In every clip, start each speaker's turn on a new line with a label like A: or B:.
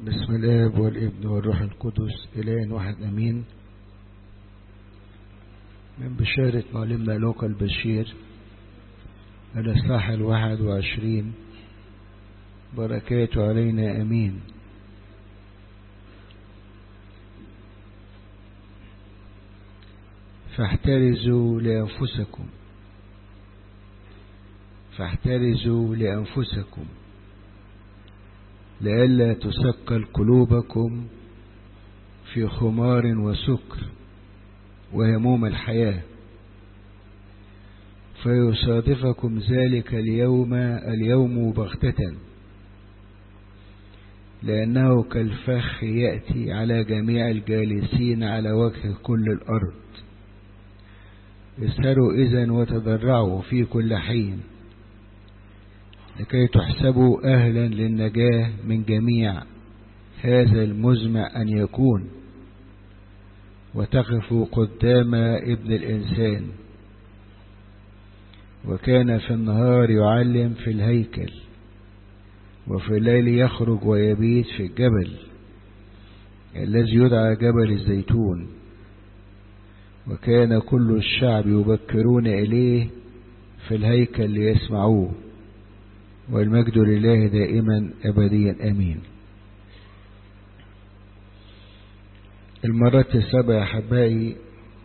A: بسم الاب والابن والروح القدس الان واحد امين من بشارة معلمنا لوقا البشير الإصحاح الواحد وعشرين بركاته علينا أمين فاحترزوا لأنفسكم فاحترزوا لأنفسكم لئلا تثقل قلوبكم في خمار وسكر وهموم الحياة فيصادفكم ذلك اليوم اليوم بغتة لأنه كالفخ يأتي على جميع الجالسين على وجه كل الأرض اسهروا إذن وتضرعوا في كل حين لكي تحسبوا أهلا للنجاة من جميع هذا المزمع أن يكون وتقفوا قدام ابن الإنسان وكان في النهار يعلم في الهيكل وفي الليل يخرج ويبيت في الجبل الذي يدعى جبل الزيتون وكان كل الشعب يبكرون إليه في الهيكل ليسمعوه والمجد لله دائما أبديا أمين المرات السابعة أحبائي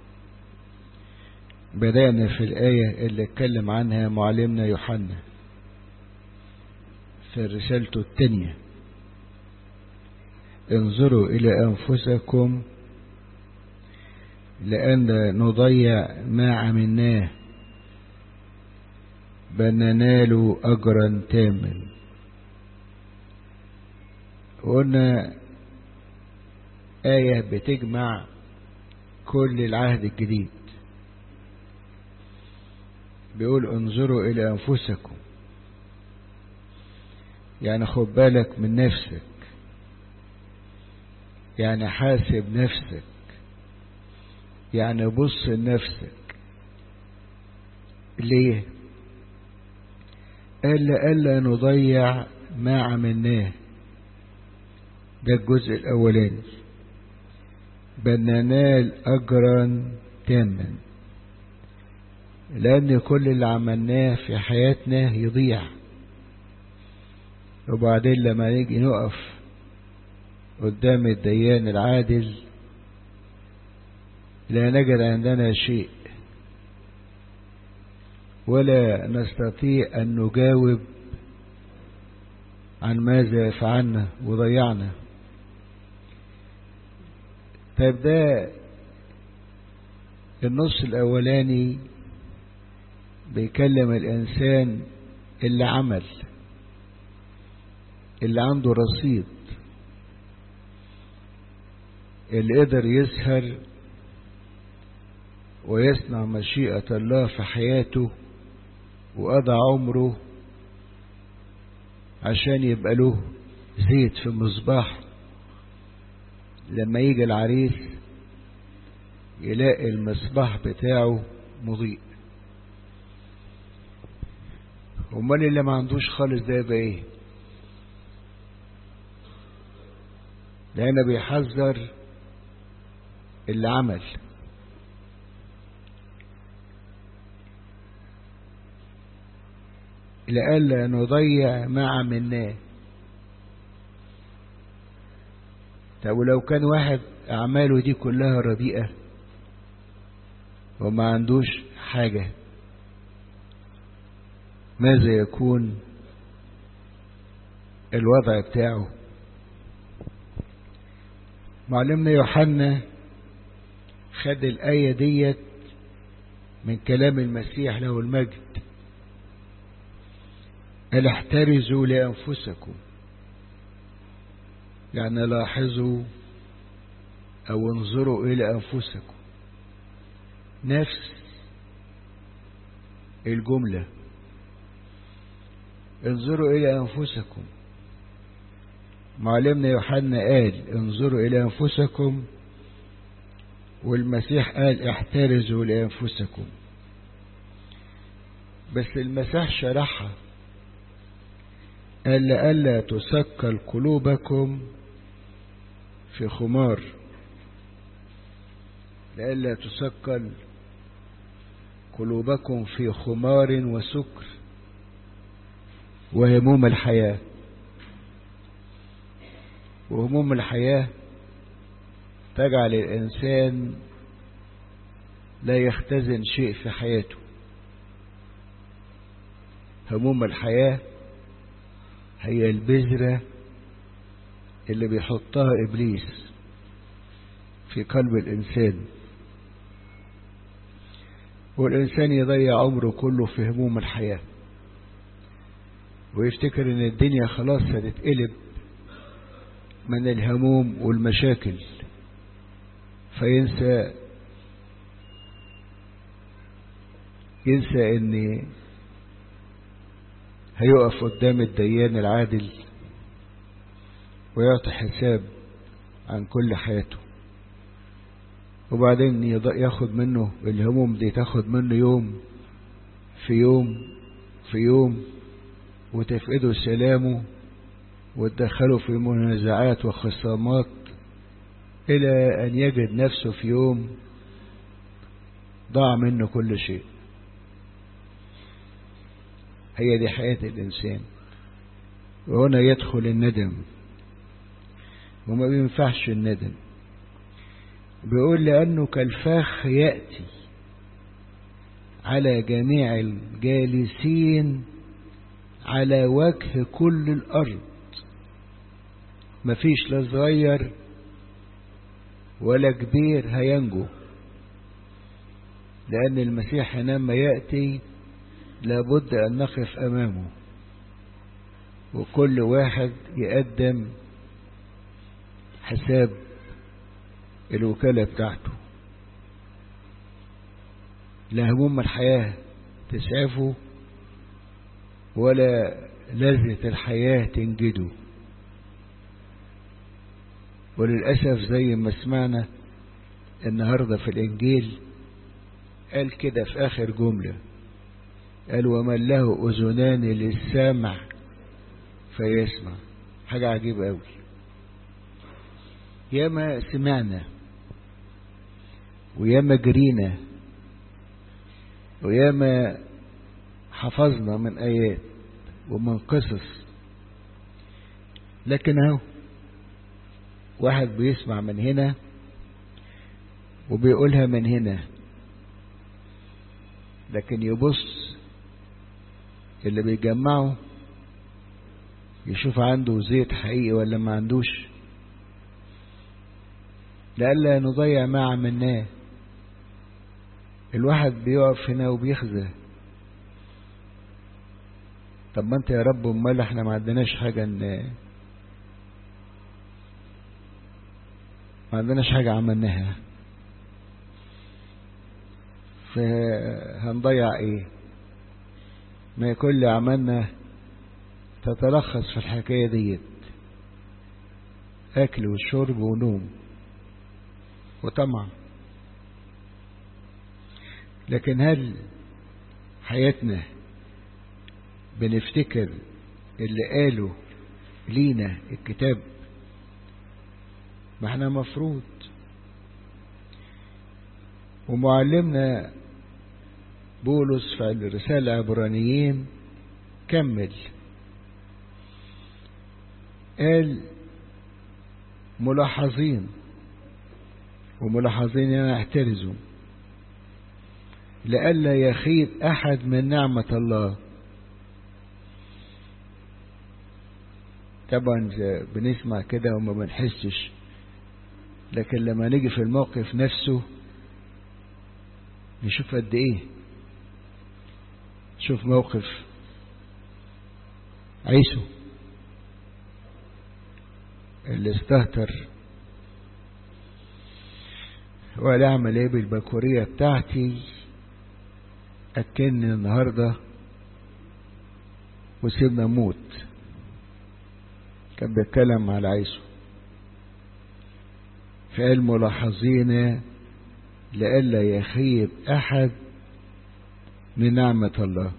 A: بدأنا في الآية اللي اتكلم عنها معلمنا يوحنا في رسالته الثانية انظروا إلى أنفسكم لأن نضيع ما عملناه بل ننال أجرا تاما وقلنا آية بتجمع كل العهد الجديد بيقول انظروا إلى أنفسكم يعني خد بالك من نفسك يعني حاسب نفسك يعني بص لنفسك ليه ألا ألا نضيع ما عملناه ده الجزء الأولاني بل ننال أجرا تاما لأن كل اللي عملناه في حياتنا يضيع وبعدين لما نيجي نقف قدام الديان العادل لا نجد عندنا شيء ولا نستطيع أن نجاوب عن ماذا فعلنا وضيعنا طيب ده النص الأولاني بيكلم الإنسان اللي عمل اللي عنده رصيد اللي قدر يسهر ويصنع مشيئة الله في حياته وقضى عمره عشان يبقى له زيت في المصباح لما يجي العريس يلاقي المصباح بتاعه مضيء امال اللي ما عندوش خالص ده يبقى ايه ده هنا بيحذر اللي عمل لئلا نضيع ما عملناه طب ولو كان واحد أعماله دي كلها رديئة وما عندوش حاجة ماذا يكون الوضع بتاعه معلمنا يوحنا خد الآية ديت من كلام المسيح له المجد قال احترزوا لأنفسكم يعني لاحظوا أو انظروا إلى أنفسكم نفس الجملة انظروا إلى أنفسكم معلمنا يوحنا قال انظروا إلى أنفسكم والمسيح قال احترزوا لأنفسكم بس المسيح شرحها ألا ألا تثقل قلوبكم في خمار لئلا تسكل قلوبكم في خمار وسكر وهموم الحياة وهموم الحياة تجعل الإنسان لا يختزن شيء في حياته هموم الحياة هي البذرة اللي بيحطها إبليس في قلب الإنسان والإنسان يضيع عمره كله في هموم الحياة ويفتكر إن الدنيا خلاص هتتقلب من الهموم والمشاكل فينسى ينسى ان هيقف قدام الديان العادل ويعطي حساب عن كل حياته وبعدين ياخد منه الهموم دي تاخد منه يوم في يوم في يوم وتفقده سلامه وتدخله في منازعات وخصامات إلى أن يجد نفسه في يوم ضاع منه كل شيء هي دي حياة الإنسان وهنا يدخل الندم وما بينفعش الندم بيقول لأنه كالفاخ يأتي على جميع الجالسين على وجه كل الأرض مفيش لا صغير ولا كبير هينجو لأن المسيح لما يأتي لابد أن نقف أمامه وكل واحد يقدم حساب الوكالة بتاعته لا هموم الحياة تسعفه ولا لذة الحياة تنجده وللأسف زي ما سمعنا النهاردة في الإنجيل قال كده في آخر جملة قال ومن له أذنان للسامع فيسمع حاجة عجيبة أوي ياما سمعنا وياما جرينا وياما حفظنا من آيات ومن قصص لكن اهو واحد بيسمع من هنا وبيقولها من هنا لكن يبص اللي بيجمعه يشوف عنده زيت حقيقي ولا ما عندوش لألا نضيع ما عملناه الواحد بيقف هنا وبيخزى طب ما انت يا رب امال احنا ما عندناش حاجة ان ما عندناش حاجة عملناها فهنضيع ايه ما كل عملنا تتلخص في الحكاية ديت اكل وشرب ونوم وطمع لكن هل حياتنا بنفتكر اللي قاله لينا الكتاب ما احنا مفروض ومعلمنا بولس في الرسالة العبرانيين كمل قال ملاحظين وملاحظين يعني احترزوا لئلا يخيب أحد من نعمة الله طبعا بنسمع كده وما بنحسش لكن لما نيجي في الموقف نفسه نشوف قد ايه شوف موقف عيسو اللي استهتر وقال اعمل ايه بالبكورية بتاعتي اكلني النهاردة وسيبنا موت كان بيتكلم على عيسو فقال ملاحظين لئلا يخيب أحد من نعمة الله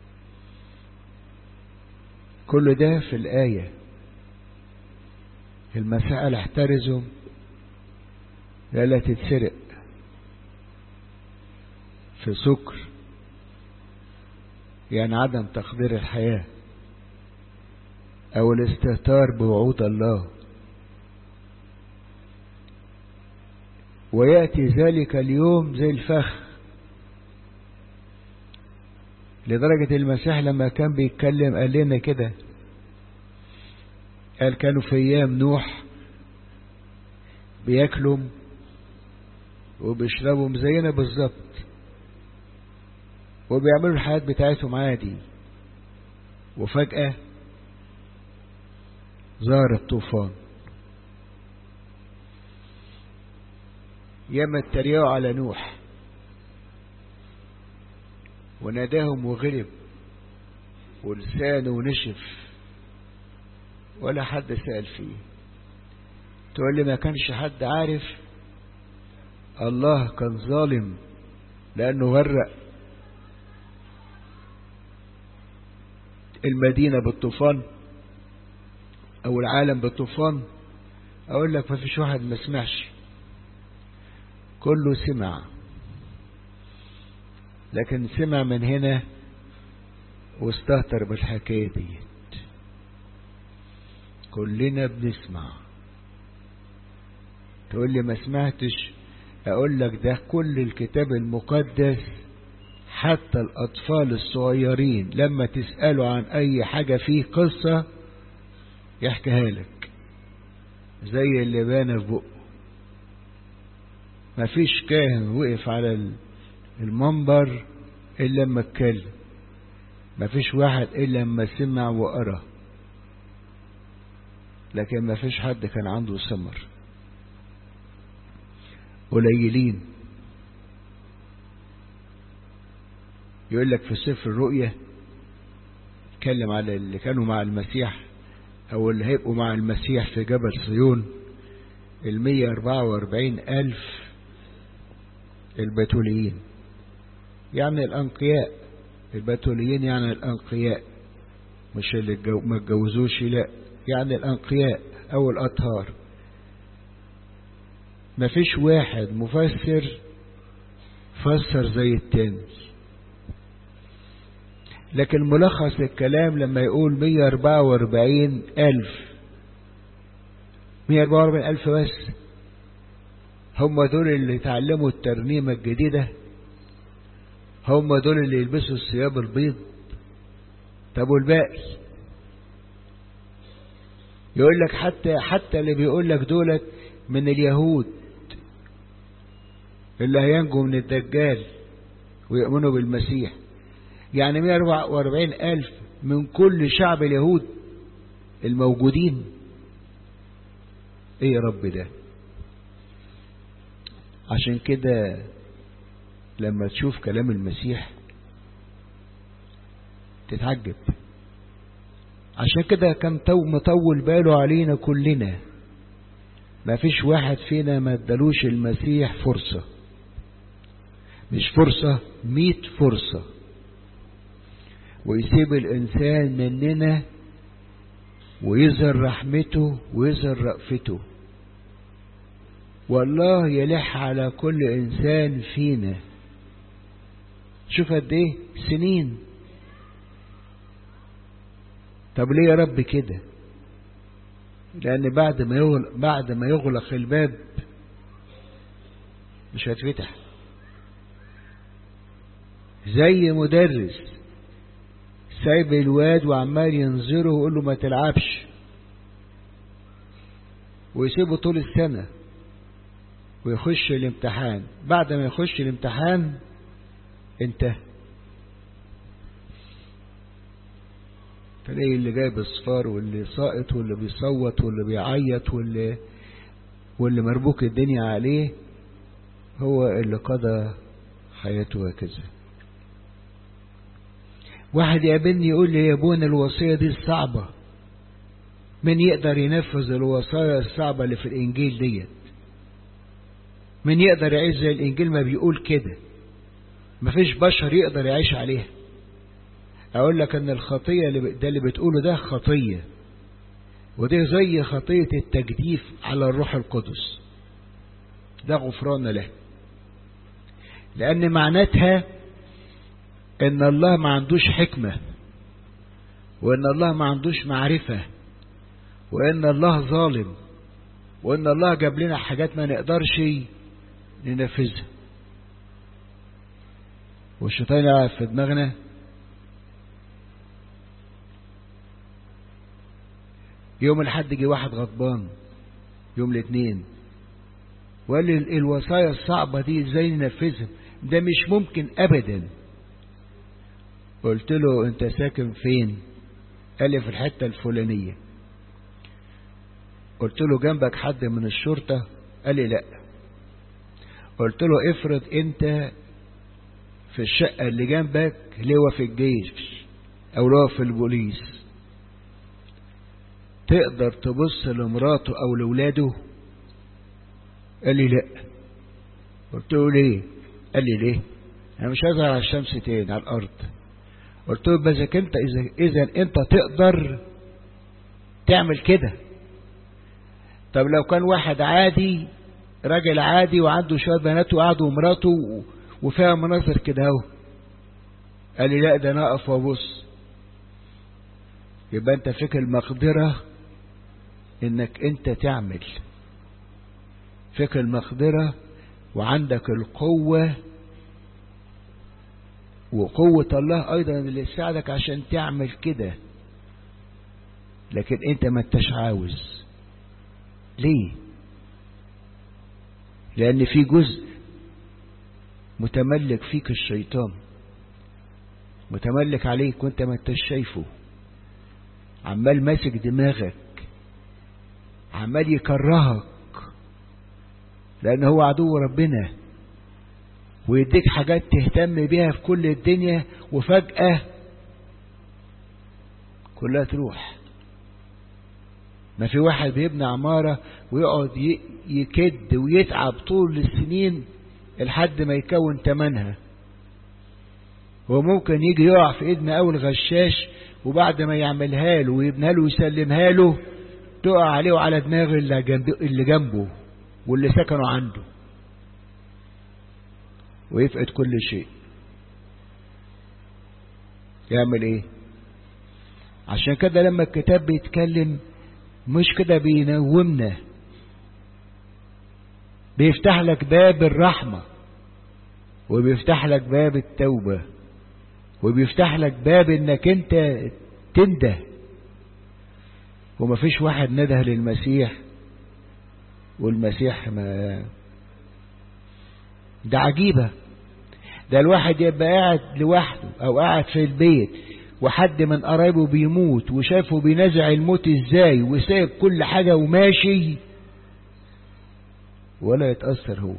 A: كل ده في الآية المسيح قال احترزوا لا تتسرق في سكر يعني عدم تقدير الحياة أو الاستهتار بوعود الله ويأتي ذلك اليوم زي الفخ لدرجة المسيح لما كان بيتكلم قال لنا كده قال كانوا في أيام نوح بياكلوا وبيشربوا زينا بالظبط وبيعملوا الحياة بتاعتهم عادي وفجأة ظهر الطوفان ياما اتريقوا على نوح وناداهم وغلب ولسانه نشف ولا حد سأل فيه تقول لي ما كانش حد عارف الله كان ظالم لأنه غرق المدينة بالطوفان أو العالم بالطوفان أقول لك ما فيش واحد ما سمعش كله سمع لكن سمع من هنا واستهتر بالحكاية ديت كلنا بنسمع تقول لي ما سمعتش اقول لك ده كل الكتاب المقدس حتى الاطفال الصغيرين لما تسألوا عن اي حاجة فيه قصة يحكيها لك زي اللي بان في بقه مفيش كاهن وقف على المنبر الا لما اتكلم مفيش واحد الا لما سمع وقرا لكن مفيش حد كان عنده ثمر قليلين يقول لك في سفر الرؤيا اتكلم على اللي كانوا مع المسيح او اللي هيبقوا مع المسيح في جبل صيون المية اربعة واربعين الف البتوليين يعني الانقياء البتوليين يعني الانقياء مش اللي الجو ما اتجوزوش لا يعني الانقياء او الاطهار مفيش واحد مفسر فسر زي التاني لكن ملخص الكلام لما يقول 144 ألف 144 ألف بس هم دول اللي اتعلموا الترنيمة الجديدة هم دول اللي يلبسوا الثياب البيض طب والباقي يقول لك حتى حتى اللي بيقول لك دولت من اليهود اللي هينجوا من الدجال ويؤمنوا بالمسيح يعني 144 ألف من كل شعب اليهود الموجودين ايه يا رب ده عشان كده لما تشوف كلام المسيح تتعجب عشان كده كان تو مطول باله علينا كلنا ما فيش واحد فينا ما ادالوش المسيح فرصة مش فرصة ميت فرصة ويسيب الإنسان مننا ويظهر رحمته ويظهر رأفته والله يلح على كل إنسان فينا شوف قد ايه سنين طب ليه يا رب كده لأن بعد ما يغلق بعد ما يغلق الباب مش هتفتح زي مدرس سايب الواد وعمال ينظره ويقول له ما تلعبش ويسيبه طول السنة ويخش الامتحان بعد ما يخش الامتحان انتهى تلاقي اللي جايب اصفار واللي ساقط واللي بيصوت واللي بيعيط واللي واللي مربوك الدنيا عليه هو اللي قضى حياته هكذا واحد يقابلني يقول لي يا ابونا الوصية دي صعبة من يقدر ينفذ الوصايا الصعبة اللي في الإنجيل ديت من يقدر يعيش زي الإنجيل ما بيقول كده مفيش بشر يقدر يعيش عليها أقول لك أن الخطية اللي ده اللي بتقوله ده خطية ودي زي خطية التجديف على الروح القدس ده غفران له لأن معناتها إن الله ما عندوش حكمة وإن الله ما عندوش معرفة وإن الله ظالم وإن الله جاب لنا حاجات ما نقدرش ننفذها والشيطان يلعب في دماغنا يوم الحد جه واحد غضبان يوم الاثنين وقال لي الوصايا الصعبة دي ازاي ننفذها ده مش ممكن ابدا قلت له انت ساكن فين قال لي في الحتة الفلانية قلت له جنبك حد من الشرطة قال لي لا قلت له افرض انت في الشقة اللي جنبك لواء في الجيش او لواء في البوليس تقدر تبص لمراته او لاولاده قال لي لا قلت له ليه قال لي ليه انا مش هظهر على الشمس تاني على الارض قلت له بس انت اذا اذا انت تقدر تعمل كده طب لو كان واحد عادي راجل عادي وعنده شويه بنات وقعدوا ومراته وفيها مناظر كده اهو قال لي لا ده انا اقف وابص يبقى انت فيك المقدره انك انت تعمل فيك المقدره وعندك القوه وقوة الله أيضا اللي يساعدك عشان تعمل كده لكن أنت ما انتش عاوز ليه لأن في جزء متملك فيك الشيطان متملك عليك وانت ما انتش شايفه عمال ماسك دماغك عمال يكرهك لأن هو عدو ربنا ويديك حاجات تهتم بيها في كل الدنيا وفجأة كلها تروح ما في واحد بيبني عمارة ويقعد يكد ويتعب طول السنين لحد ما يكون تمنها وممكن يجي يقع في ايد مقاول غشاش وبعد ما يعملها له ويبنيها له ويسلمها له تقع عليه وعلى دماغ اللي جنبه, اللي جنبه واللي سكنوا عنده ويفقد كل شيء يعمل ايه عشان كده لما الكتاب بيتكلم مش كده بينومنا بيفتح لك باب الرحمة وبيفتح لك باب التوبة وبيفتح لك باب انك انت تنده ومفيش واحد نده للمسيح والمسيح ما ده عجيبة ده الواحد يبقى قاعد لوحده او قاعد في البيت وحد من قرايبه بيموت وشافه بينزع الموت ازاي وسايب كل حاجة وماشي ولا يتأثر هو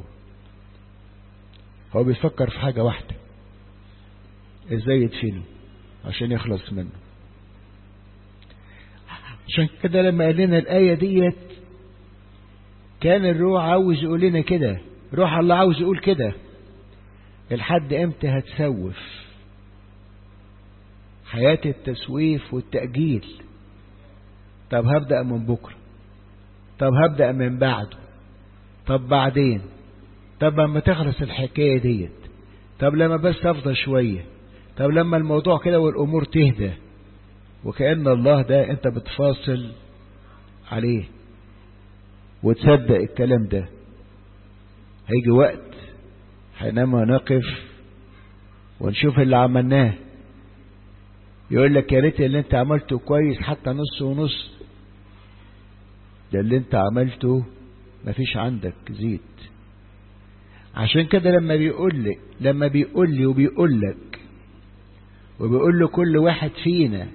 A: هو بيفكر في حاجة واحدة ازاي يدفنه عشان يخلص منه عشان كده لما قال لنا الآية ديت كان الروح عاوز يقول لنا كده روح الله عاوز يقول كده الحد امتى هتسوف حياة التسويف والتأجيل طب هبدأ من بكرة طب هبدأ من بعده طب بعدين طب لما تخلص الحكاية ديت طب لما بس افضى شوية طب لما الموضوع كده والأمور تهدى وكأن الله ده انت بتفاصل عليه وتصدق الكلام ده هيجي وقت حينما نقف ونشوف اللي عملناه يقول لك يا ريت اللي انت عملته كويس حتى نص ونص ده اللي انت عملته مفيش عندك زيت عشان كده لما بيقول لي لما بيقول لي وبيقول لك وبيقول له كل واحد فينا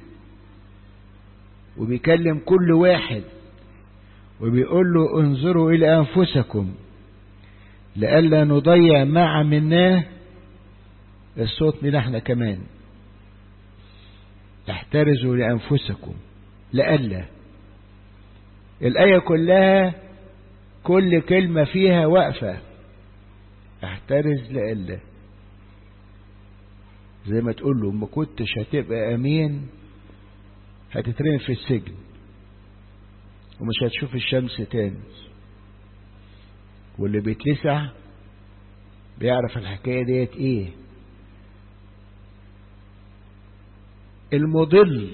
A: وبيكلم كل واحد وبيقول له انظروا إلى أنفسكم لئلا نضيع ما عملناه الصوت من احنا كمان احترزوا لأنفسكم لئلا الآية كلها كل كلمة فيها واقفة احترز لئلا زي ما تقول له ما كنتش هتبقى أمين هتترمي في السجن ومش هتشوف الشمس تاني واللي بيتلسع بيعرف الحكاية ديت ايه المضل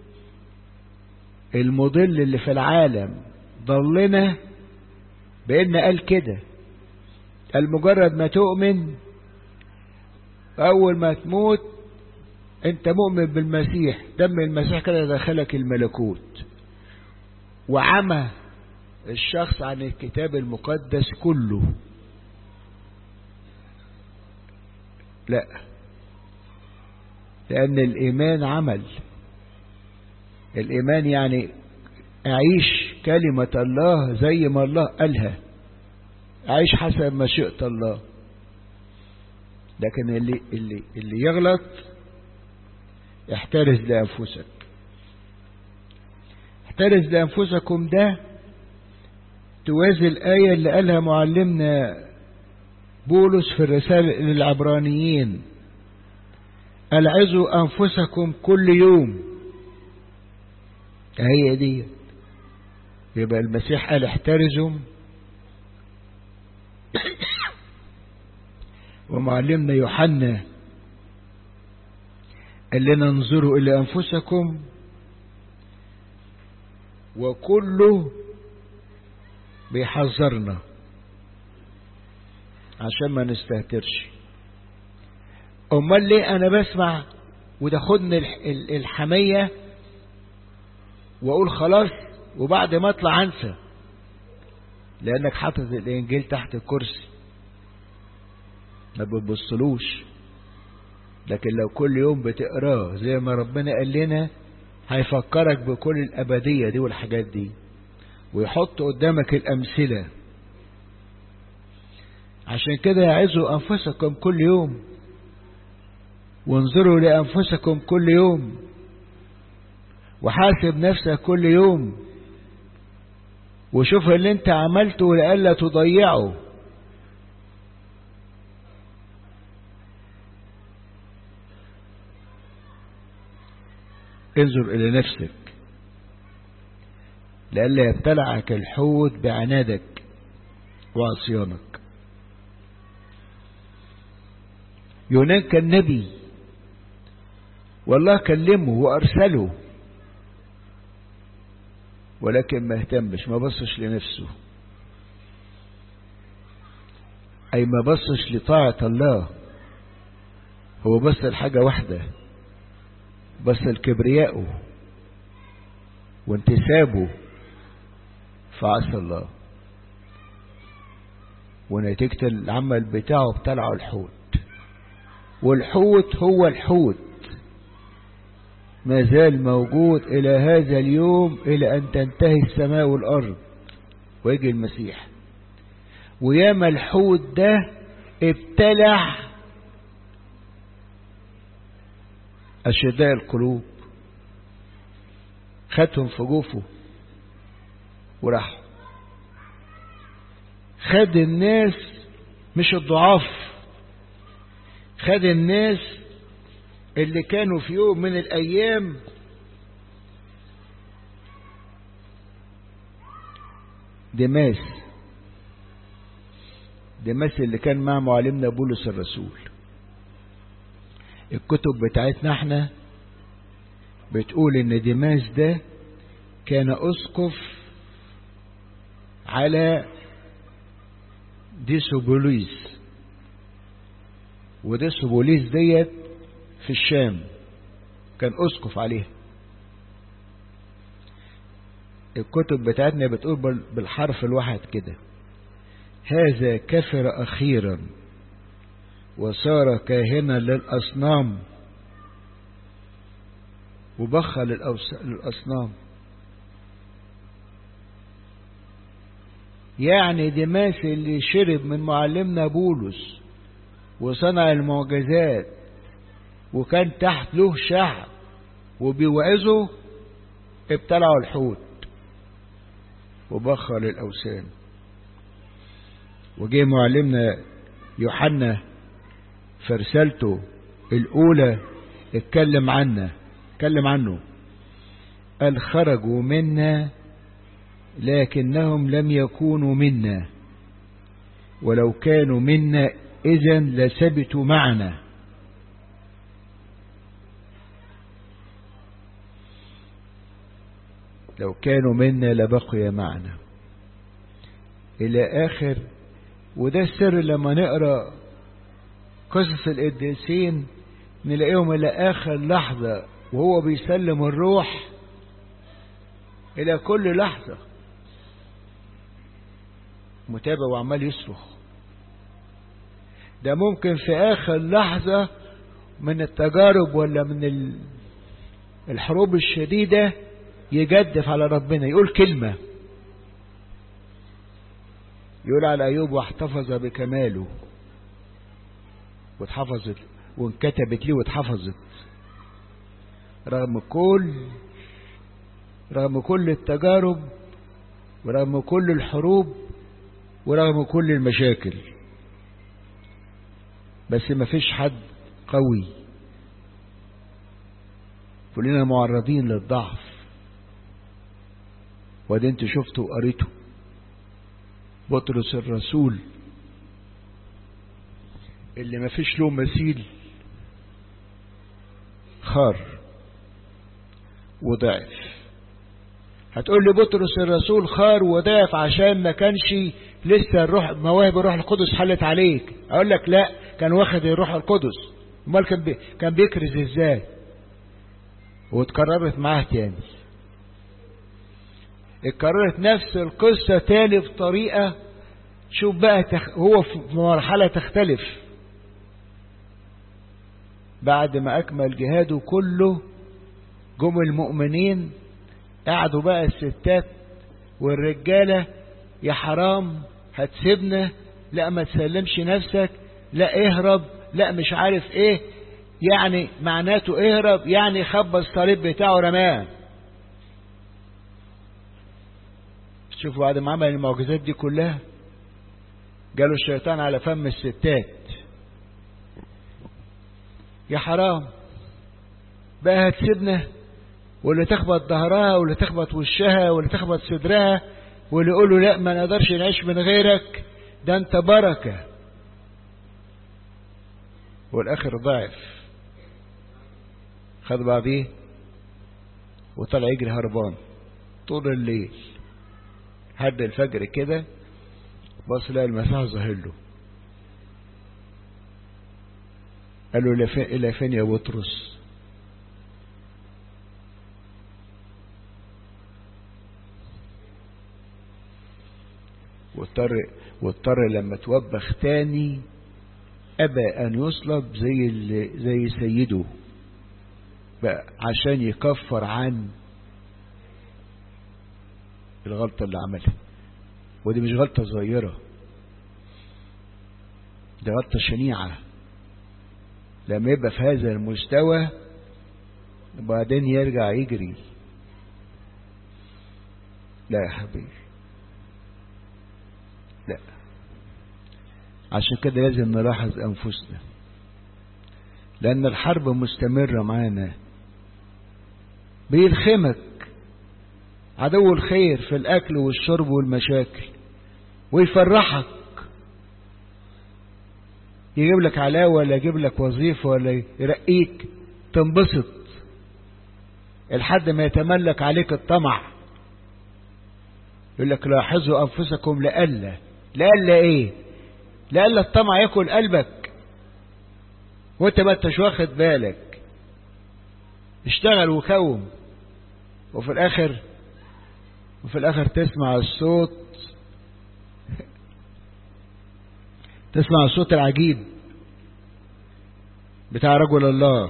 A: المضل اللي في العالم ضلنا بأن قال كده قال مجرد ما تؤمن أول ما تموت أنت مؤمن بالمسيح دم المسيح كده يدخلك الملكوت وعمى الشخص عن الكتاب المقدس كله لا لأن الإيمان عمل الإيمان يعني أعيش كلمة الله زي ما الله قالها أعيش حسب مشيئة الله لكن اللي, اللي, اللي يغلط احترز لأنفسك احترز لأنفسكم ده توازي الآية اللي قالها معلمنا بولس في الرسالة للعبرانيين ألعزوا أنفسكم كل يوم هي دي يبقى المسيح قال احترزوا ومعلمنا يوحنا قال لنا انظروا إلى أنفسكم وكله بيحذرنا عشان ما نستهترش امال ليه انا بسمع وتاخدني الحمية واقول خلاص وبعد ما اطلع انسى لانك حاطط الانجيل تحت الكرسي ما بتبصلوش لكن لو كل يوم بتقراه زي ما ربنا قال لنا هيفكرك بكل الابدية دي والحاجات دي ويحط قدامك الامثلة عشان كده يعزوا انفسكم كل يوم وانظروا لأنفسكم كل يوم وحاسب نفسك كل يوم وشوف اللي انت عملته لألا تضيعه انظر إلى نفسك لألا يبتلعك الحوت بعنادك وعصيانك يونان كان نبي والله كلمه وأرسله ولكن ما اهتمش ما بصش لنفسه أي ما بصش لطاعة الله هو بص لحاجة واحدة بص لكبريائه وانتسابه فعصى الله ونتيجة العمل بتاعه ابتلعه الحوت والحوت هو الحوت ما زال موجود إلى هذا اليوم إلى أن تنتهي السماء والأرض ويجي المسيح وياما الحوت ده ابتلع أشداء القلوب خدهم في جوفه وراح خد الناس مش الضعاف خد الناس اللي كانوا في يوم من الأيام دماس دماس اللي كان مع معلمنا بولس الرسول الكتب بتاعتنا احنا بتقول ان دماس ده كان اسقف على ديسوبوليس وديسوبوليس ديت في الشام كان اسقف عليها الكتب بتاعتنا بتقول بالحرف الواحد كده هذا كفر أخيرا وصار كاهنا للأصنام وبخ للأصنام يعني دماس اللي شرب من معلمنا بولس وصنع المعجزات وكان تحت له شعب وبيوعظه ابتلعوا الحوت وبخر للأوثان وجه معلمنا يوحنا في رسالته الأولى اتكلم عنا اتكلم عنه قال خرجوا منا لكنهم لم يكونوا منا ولو كانوا منا إذا لثبتوا معنا لو كانوا منا لبقي معنا إلى آخر وده السر لما نقرأ قصص القديسين نلاقيهم إلى آخر لحظة وهو بيسلم الروح إلى كل لحظة متابع وعمال يصرخ ده ممكن في آخر لحظة من التجارب ولا من الحروب الشديدة يجدف على ربنا يقول كلمة يقول على أيوب واحتفظ بكماله واتحفظت وانكتبت ليه واتحفظت رغم كل رغم كل التجارب ورغم كل الحروب ورغم كل المشاكل بس ما فيش حد قوي كلنا معرضين للضعف وده انت شفته وقريته بطرس الرسول اللي ما فيش له مثيل خار وضعف هتقول لي بطرس الرسول خار وضعف عشان ما كانش لسه الروح مواهب الروح القدس حلت عليك اقول لك لا كان واخد الروح القدس امال كان بي كان بيكرز ازاي واتكررت معاه تاني اتكررت نفس القصة تاني بطريقة شوف بقى تخ... هو في مرحلة تختلف بعد ما أكمل جهاده كله جم المؤمنين قعدوا بقى الستات والرجالة يا حرام هتسيبنا لا ما تسلمش نفسك لا اهرب لا مش عارف ايه يعني معناته اهرب يعني خبى الصليب بتاعه رماه شوفوا بعد ما عمل المعجزات دي كلها جاله الشيطان على فم الستات يا حرام بقى هتسيبنا واللي تخبط ظهرها واللي تخبط وشها واللي تخبط صدرها واللي يقولوا لا ما نقدرش نعيش من غيرك ده انت بركة والاخر ضعف خد بعضيه وطلع يجري هربان طول الليل حد الفجر كده بص لقى المسيح ظهر له قال له إلى فين يا بطرس واضطر واضطر لما توبخ تاني أبى أن يصلب زي زي سيده بقى عشان يكفر عن الغلطة اللي عملها ودي مش غلطة صغيرة دي غلطة شنيعة لما يبقى في هذا المستوى وبعدين يرجع يجري لا يا حبيبي لا عشان كده لازم نلاحظ أنفسنا لأن الحرب مستمرة معانا بيلخمك عدو الخير في الأكل والشرب والمشاكل ويفرحك يجيب لك علاوة ولا يجيب لك وظيفة ولا يرقيك تنبسط لحد ما يتملك عليك الطمع يقول لك لاحظوا أنفسكم لألا لألا إيه لألا الطمع ياكل قلبك وانت ما انتش واخد بالك اشتغل وكوم وفي الآخر وفي الآخر تسمع الصوت تسمع الصوت العجيب بتاع رجل الله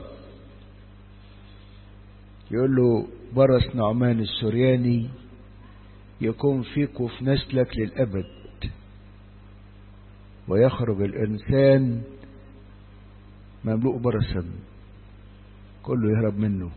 A: يقول له برس نعمان السورياني يكون فيك وفي نسلك للأبد ويخرج الإنسان مملوء برسا كله يهرب منه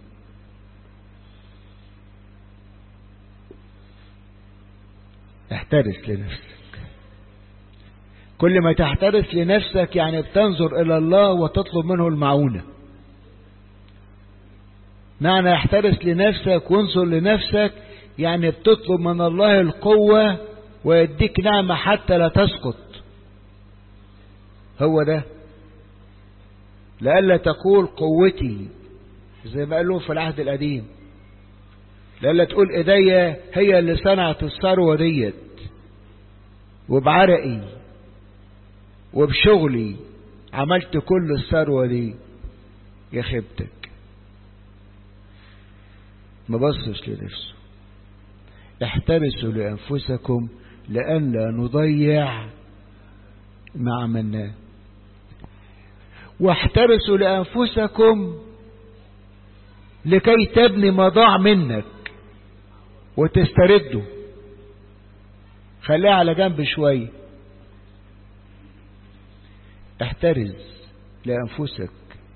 A: احترس لنفسك كل ما تحترس لنفسك يعني بتنظر إلى الله وتطلب منه المعونة معنى احترس لنفسك وانظر لنفسك يعني بتطلب من الله القوة ويديك نعمة حتى لا تسقط هو ده لئلا تقول قوتي زي ما قالوا في العهد القديم لئلا تقول ايديا هي اللي صنعت الثروة ديت وبعرقي وبشغلي عملت كل الثروة دي يا خيبتك ما بصش لنفسه احترسوا لأنفسكم لئلا نضيع ما عملناه واحترسوا لأنفسكم لكي تبني ما ضاع منك وتسترده خليها على جنب شوية احترز لأنفسك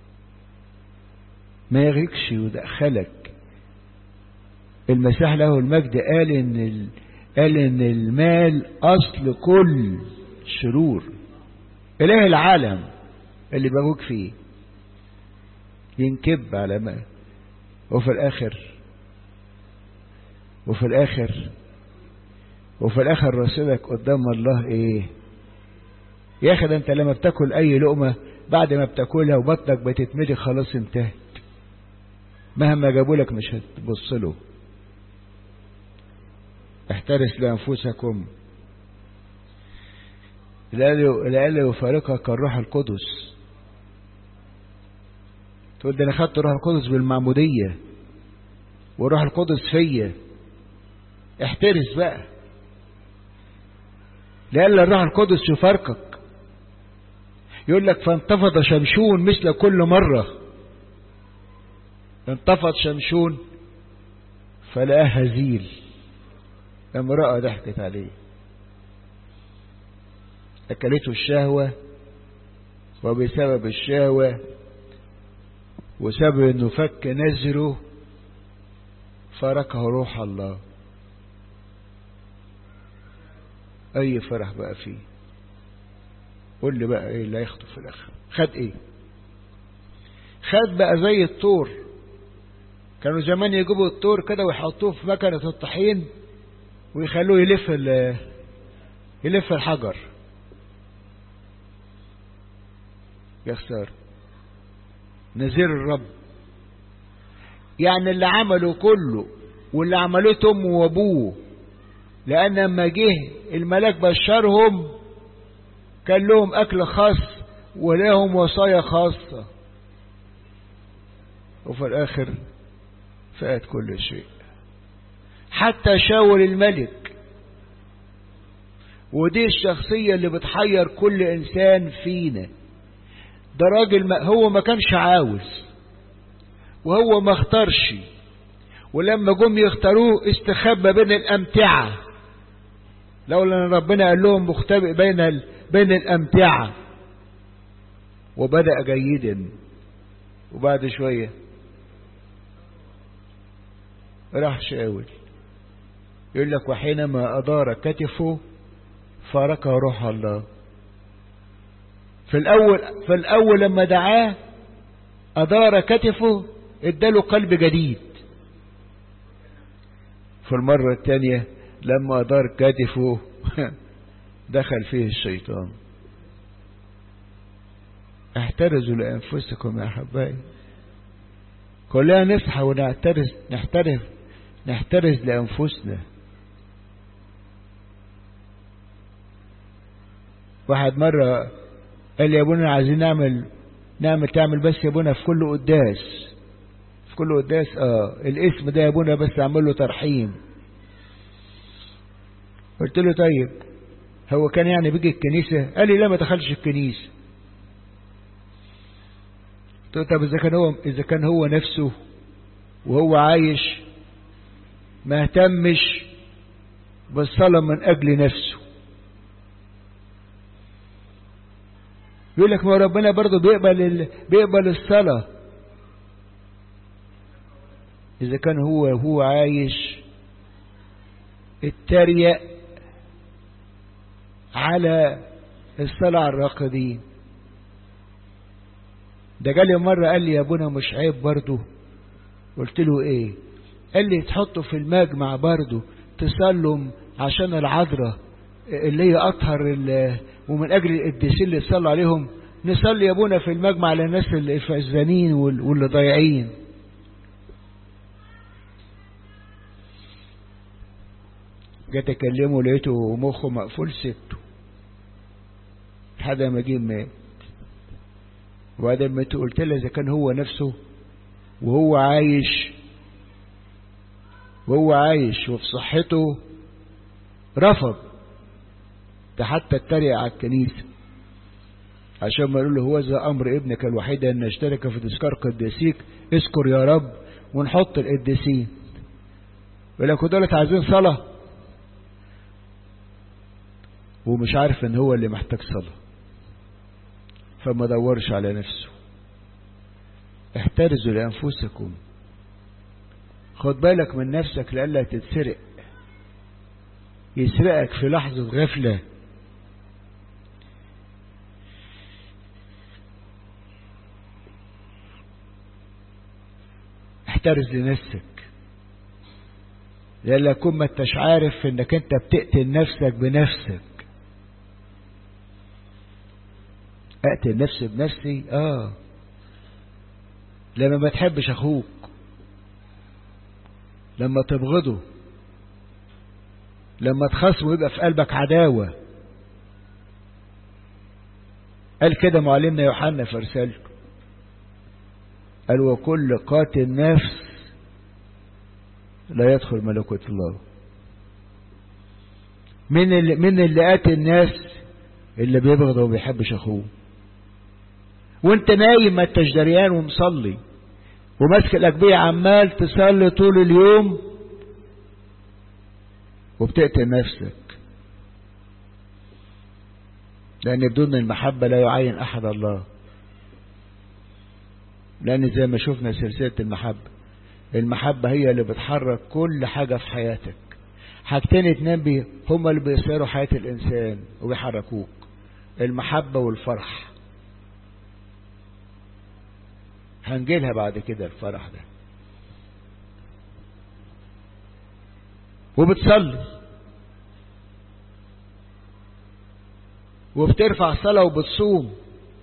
A: ما يغيكش ويدخلك المسيح له المجد قال ان ال... قال ان المال اصل كل شرور اله العالم اللي بابوك فيه ينكب على ما وفي الاخر وفي الاخر وفي الاخر رصيدك قدام الله ايه يا اخي ده انت لما بتاكل اي لقمه بعد ما بتاكلها وبطنك بتتملي خلاص انتهت مهما جابوا لك مش هتبص له احترس لأنفسكم لألا يفارقك الروح القدس تقول ده أنا خدت الروح القدس بالمعمودية والروح القدس فيا احترس بقى لألا الروح القدس يفارقك يقول لك فانتفض شمشون مثل كل مرة انتفض شمشون فلقاه هزيل امرأة ضحكت عليه أكلته الشهوة وبسبب الشهوة وسبب انه فك نزره فارقه روح الله اي فرح بقى فيه قول لي بقى ايه اللي هياخده في الاخر خد ايه خد بقى زي الطور كانوا زمان يجيبوا الطور كده ويحطوه في مكنة الطحين ويخلوه يلف يلف الحجر يا خسارة نذير الرب يعني اللي عمله كله واللي عملته امه وابوه لان لما جه الملاك بشرهم كان لهم اكل خاص ولهم وصايا خاصة وفي الاخر فات كل شيء حتى شاول الملك ودي الشخصية اللي بتحير كل انسان فينا ده راجل ما هو ما كانش عاوز وهو ما اختارش ولما جم يختاروه استخبى بين الامتعة لولا ان ربنا قال لهم مختبئ بين ال... بين الامتعة وبدأ جيدا وبعد شوية راح شاول يقول لك وحينما أدار كتفه فارقه روح الله في الأول في الأول لما دعاه أدار كتفه اداله قلب جديد في المرة الثانية لما أدار كتفه دخل فيه الشيطان احترزوا لأنفسكم يا حبايبي كلنا نصحى ونعترز نحترز نحترز لأنفسنا واحد مرة قال لي يا ابونا عايزين نعمل نعمل تعمل بس يا ابونا في كل قداس في كل قداس اه الاسم ده يا ابونا بس اعمل له ترحيم قلت له طيب هو كان يعني بيجي الكنيسة قال لي لا ما دخلش الكنيسة قلت له طب اذا كان هو اذا كان هو نفسه وهو عايش ما اهتمش بالصلاة من اجل نفسه يقول لك ما ربنا برضه بيقبل ال... بيقبل الصلاة إذا كان هو هو عايش اتريق على الصلاة على الراقدين ده جالي مرة قال لي يا ابونا مش عيب برضه قلت له ايه قال لي تحطه في المجمع برضه تصلوا عشان العذراء اللي هي أطهر ومن أجل القديسين اللي صلوا عليهم نصلي يا ابونا في المجمع للناس اللي فزانين واللي ضايعين جيت اكلمه لقيته مخه مقفول سبته لحد ما جه مات وبعد ما قلت لها اذا كان هو نفسه وهو عايش وهو عايش وفي صحته رفض ده حتى اتريق على الكنيسة عشان ما يقول له هو ذا أمر ابنك الوحيد أن نشترك في تذكار قديسيك اذكر يا رب ونحط القديسين يقول لك دولت عايزين صلاة ومش عارف ان هو اللي محتاج صلاة فما دورش على نفسه احترزوا لأنفسكم خد بالك من نفسك لألا تتسرق يسرقك في لحظة غفلة احترز لنفسك لألا كن ما انتش عارف انك انت بتقتل نفسك بنفسك اقتل نفسي بنفسي اه لما ما تحبش اخوك لما تبغضه لما تخصمه يبقى في قلبك عداوة قال كده معلمنا يوحنا في رسالته قال وكل قاتل نفس لا يدخل ملكوت الله من اللي من اللي قاتل الناس اللي بيبغض وما بيحبش اخوه وانت نايم ما انتش دريان ومصلي وماسك الاجبيه عمال تصلي طول اليوم وبتقتل نفسك لأن بدون المحبة لا يعين أحد الله لأن زي ما شفنا سلسلة المحبة المحبة هي اللي بتحرك كل حاجة في حياتك حاجتين اتنين بي هما اللي بيسيروا حياة الإنسان وبيحركوك المحبة والفرح هنجيلها بعد كده الفرح ده وبتصلي وبترفع صلاة وبتصوم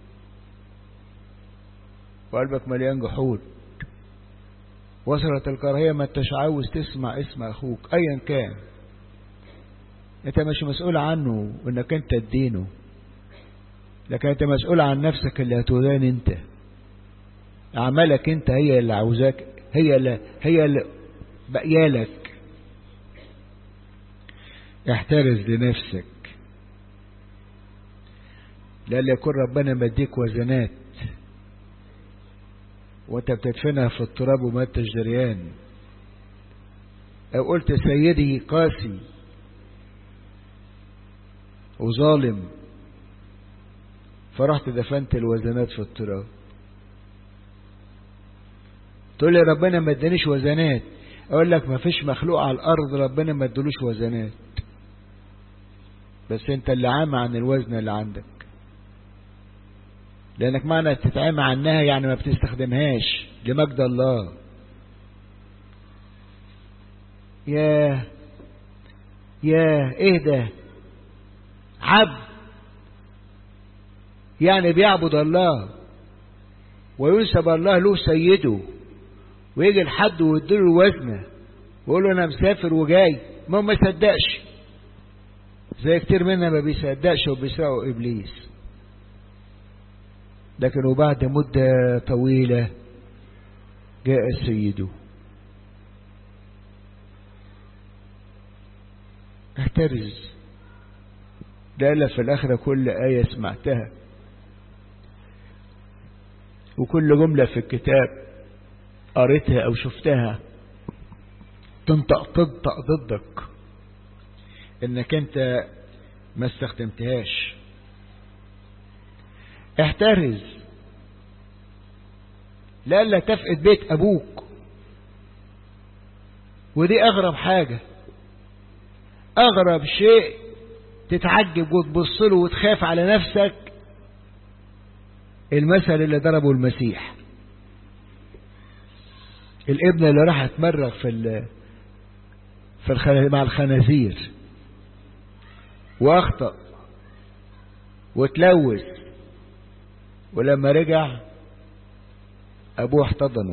A: وقلبك مليان جحود وصلت الكراهية ما انتش عاوز تسمع اسم اخوك ايا كان انت مش مسؤول عنه انك انت تدينه لكن انت مسؤول عن نفسك اللي هتودان انت اعمالك انت هي اللي عاوزاك هي اللي هي اللي بقيالك احترز لنفسك لألا يكون ربنا مديك وزنات وانت بتدفنها في التراب وما انتش دريان او قلت سيدي قاسي وظالم فرحت دفنت الوزنات في التراب تقول لي ربنا ما ادانيش وزنات اقول لك ما فيش مخلوق على الارض ربنا ما ادالوش وزنات بس انت اللي عامى عن الوزن اللي عندك لانك معنى تتعامى عنها يعني ما بتستخدمهاش لمجد الله يا يا ايه ده عبد يعني بيعبد الله وينسب الله له سيده ويجي لحد ويديله وزنه ويقول له انا مسافر وجاي ما ما يصدقش زي كتير منا ما بيصدقش وبيسرقوا ابليس لكن وبعد مدة طويلة جاء سيده احترز لألا في الآخرة كل آية سمعتها وكل جملة في الكتاب قريتها أو شفتها تنطق تنطق ضدك انك انت ما استخدمتهاش احترز لألا تفقد بيت أبوك ودي أغرب حاجة أغرب شيء تتعجب وتبص له وتخاف على نفسك المثل اللي ضربه المسيح الابن اللي راح اتمرغ في ال في الخن... مع الخنازير واخطأ وتلوث ولما رجع ابوه احتضنه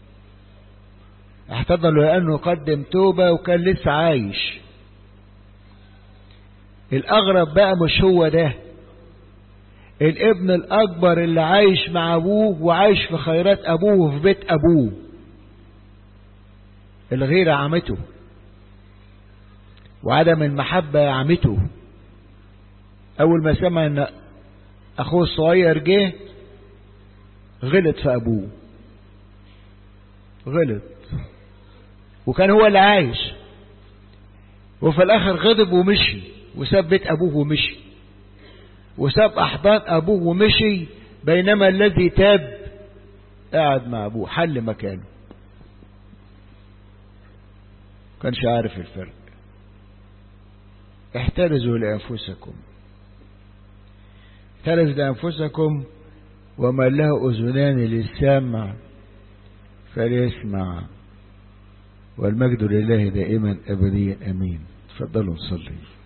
A: احتضنه لانه قدم توبة وكان لسه عايش الاغرب بقى مش هو ده الابن الاكبر اللي عايش مع ابوه وعايش في خيرات ابوه وفي بيت ابوه الغيرة عمته وعدم المحبة عمته اول ما سمع ان اخوه الصغير جه غلط في ابوه غلط وكان هو اللي عايش وفي الاخر غضب ومشي وساب بيت ابوه ومشي وساب احضان ابوه ومشي بينما الذي تاب قاعد مع ابوه حل مكانه كانش عارف الفرق احترزوا لانفسكم احترز لانفسكم ومن له اذنان للسمع فليسمع والمجد لله دائما ابديا امين تفضلوا نصلي